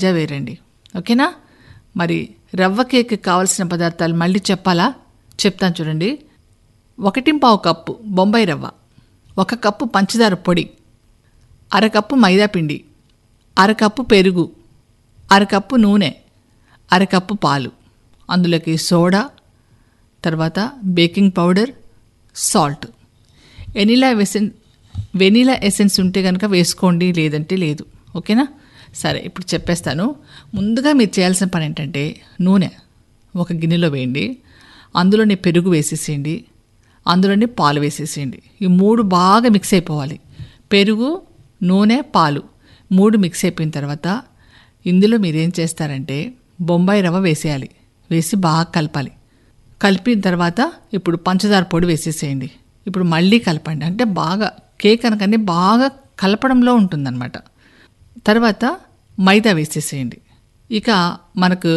మజా వేరండి ఓకేనా మరి రవ్వ కేక్ కావాల్సిన పదార్థాలు మళ్ళీ చెప్పాలా చెప్తాను చూడండి ఒకటి పావు కప్పు బొంబాయి రవ్వ ఒక కప్పు పంచదార పొడి అరకప్పు మైదా పిండి అరకప్పు పెరుగు అరకప్పు నూనె అరకప్పు పాలు అందులోకి సోడా తర్వాత baking powder salt vanilla essence vanilla essence ఉంటే కనుక వేసుకోండి లేదంటే లేదు ఓకేనా సరే ఇప్పుడు చెప్పేస్తాను ముందుగా మీరు చేయాల్సిన పని ఏంటంటే నూనె ఒక గిన్నెలో వేయండి అందులోనే పెరుగు వేసేసేయండి అందులోనే పాలు వేసేసేయండి ఈ మూడు బాగా మిక్స్ అయిపోవాలి పెరుగు నూనె పాలు మూడు మిక్స్ అయిపోయిన తర్వాత ఇందులో మీరు ఏం చేస్తారంటే బొంబాయి రవ్వ వేసేయాలి వేసి బాగా కలపాలి కలిపిన తర్వాత ఇప్పుడు పంచదార పొడి వేసేసేయండి ఇప్పుడు మళ్ళీ కలపండి అంటే బాగా కేక్ అనకనే బాగా కలపడంలో ఉంటుందన్నమాట తర్వాత మైదా వేసేసేయండి ఇక మనకు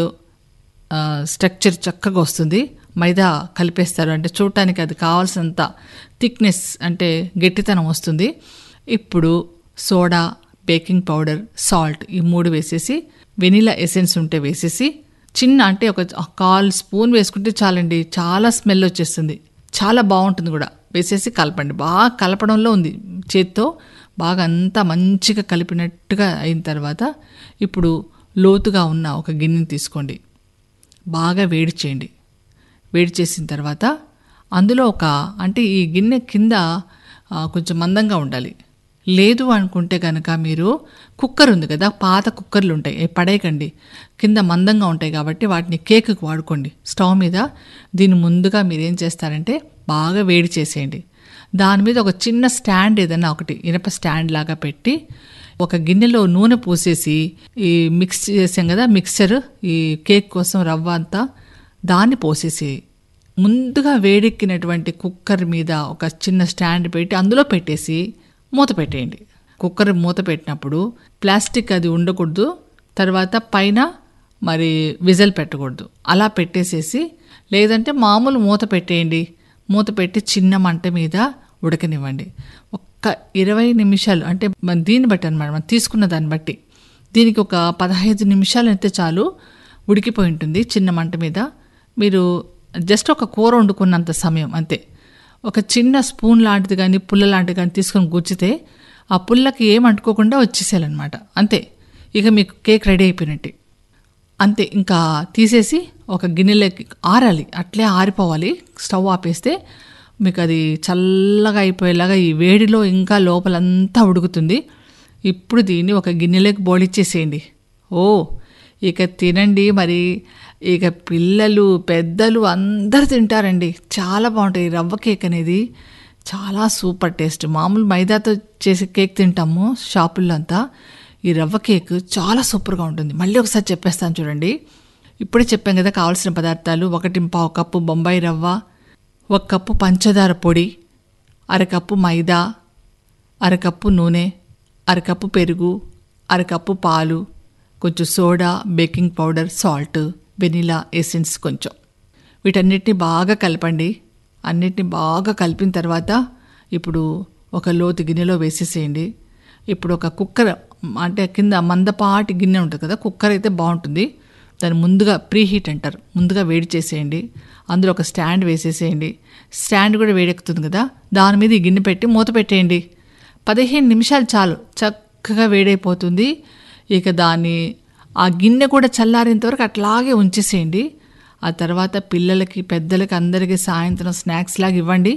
ఆ, స్ట్రక్చర్ చక్కగా వస్తుంది మైదా కలిపేస్తారు అంటే చూడటానికి అది కావాల్సినంత థిక్నెస్ అంటే గట్టితనం వస్తుంది ఇప్పుడు సోడా బేకింగ్ పౌడర్ సాల్ట్ ఈ మూడు వేసేసి వెనిలా ఎసెన్స్ ఉంటే వేసేసి చిన్న అంటే ఒక కాల్ స్పూన్ వేసుకుంటే చాలండి చాలా స్మెల్ వచ్చేస్తుంది చాలా బాగుంటుంది కూడా వేసేసి కలపండి బాగా కలపడంలో ఉంది చేత్తో బాగా అంతా మంచిగా కలిపినట్టుగా అయిన తర్వాత ఇప్పుడు లోతుగా ఉన్న ఒక గిన్నెని తీసుకోండి బాగా వేడి చేయండి వేడి చేసిన తర్వాత అందులో ఒక అంటే ఈ గిన్నె కింద ఆ, కొంచెం మందంగా ఉండాలి లేదు అనుకుంటే కనుక మీరు కుక్కర్ ఉంది కదా పాత కుక్కర్లు ఉంటాయి అవి పడేయకండి కింద మందంగా ఉంటాయి కాబట్టి వాటిని కేకుకు వాడుకోండి స్టవ్ మీద దీని ముందుగా మీరు ఏం చేస్తారంటే బాగా వేడి చేసేయండి దాని మీద ఒక చిన్న స్టాండ్ ఏదైనా ఒకటి ఇనప స్టాండ్ లాగా పెట్టి ఒక గిన్నెలో నూనె పోసేసి ఈ మిక్స్ చేసాం కదా మిక్చర్ ఈ కేక్ కోసం రవ్వ అంతా దాన్ని పోసేసి ముందుగా వేడెక్కినటువంటి కుక్కర్ మీద ఒక చిన్న స్టాండ్ పెట్టి అందులో పెట్టేసి మూత పెట్టేయండి కుక్కర్ మూత పెట్టినప్పుడు ప్లాస్టిక్ అది ఉండకూడదు తర్వాత పైన మరి విజల్ పెట్టకూడదు అలా పెట్టేసేసి లేదంటే మామూలు మూత పెట్టేయండి మూత పెట్టి చిన్న మంట మీద ఉడకనివ్వండి ఒక్క ఇరవై నిమిషాలు అంటే మన దీన్ని బట్టి అనమాట మనం తీసుకున్న దాన్ని బట్టి దీనికి ఒక పదహైదు నిమిషాలు అయితే చాలు ఉడికిపోయి ఉంటుంది చిన్న మంట మీద మీరు జస్ట్ ఒక కూర వండుకున్నంత సమయం అంతే ఒక చిన్న స్పూన్ లాంటిది కానీ పుల్ల లాంటిది కానీ తీసుకొని గుచ్చితే ఆ పుల్లకి ఏం అంటుకోకుండా వచ్చేసేయాలన్నమాట అంతే ఇక మీకు కేక్ రెడీ అయిపోయినట్టే అంతే ఇంకా తీసేసి ఒక గిన్నెలోకి ఆరాలి అట్లే ఆరిపోవాలి స్టవ్ ఆపేస్తే మీకు అది చల్లగా అయిపోయేలాగా ఈ వేడిలో ఇంకా లోపలంతా ఉడుకుతుంది ఇప్పుడు దీన్ని ఒక గిన్నెలోకి బోడిచ్చేసేయండి ఓ ఇక తినండి మరి ఇక పిల్లలు పెద్దలు అందరు తింటారండి చాలా బాగుంటుంది ఈ రవ్వ కేక్ అనేది చాలా సూపర్ టేస్ట్ మామూలు మైదాతో చేసే కేక్ తింటాము షాపుల్లో అంతా ఈ రవ్వ కేక్ చాలా సూపర్గా ఉంటుంది మళ్ళీ ఒకసారి చెప్పేస్తాను చూడండి ఇప్పుడే చెప్పాం కదా కావాల్సిన పదార్థాలు ఒకటి పావు కప్పు బొంబాయి రవ్వ ఒక కప్పు పంచదార పొడి అరకప్పు మైదా అరకప్పు నూనె అరకప్పు పెరుగు అరకప్పు పాలు కొంచెం soda baking powder salt vanilla essence కొంచెం వీటన్నిటిని బాగా కలపండి అన్నిటిని బాగా కలిపిన తర్వాత ఇప్పుడు ఒక లోతు గిన్నెలో వేసేసేయండి ఇప్పుడు ఒక కుక్కర్ అంటే కింద మందపాటి గిన్నె ఉంటుంది కదా కుక్కర్ అయితే బాగుంటుంది దాన్ని ముందుగా ప్రీ హీట్ అంటారు ముందుగా వేడి చేసేయండి అందులో ఒక స్టాండ్ వేసేసేయండి స్టాండ్ కూడా వేడెక్కుతుంది కదా దాని మీద ఈ గిన్నె పెట్టి మూత పెట్టేయండి పదిహేను నిమిషాలు చాలు చక్కగా వేడైపోతుంది ఇక దాన్ని ఆ గిన్నె కూడా చల్లారేంత వరకు అట్లాగే ఉంచేసేయండి ఆ తర్వాత పిల్లలకి పెద్దలకి అందరికీ సాయంత్రం స్నాక్స్ లాగా ఇవ్వండి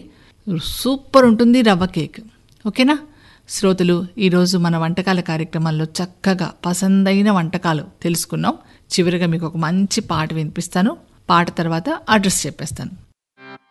సూపర్ ఉంటుంది రవ్వ కేక్ ఓకేనా శ్రోతలు ఈరోజు మన వంటకాల కార్యక్రమాల్లో చక్కగా పసందైన వంటకాలు తెలుసుకున్నాం చివరిగా మీకు ఒక మంచి పాట వినిపిస్తాను పాట తర్వాత అడ్రస్ చెప్పేస్తాను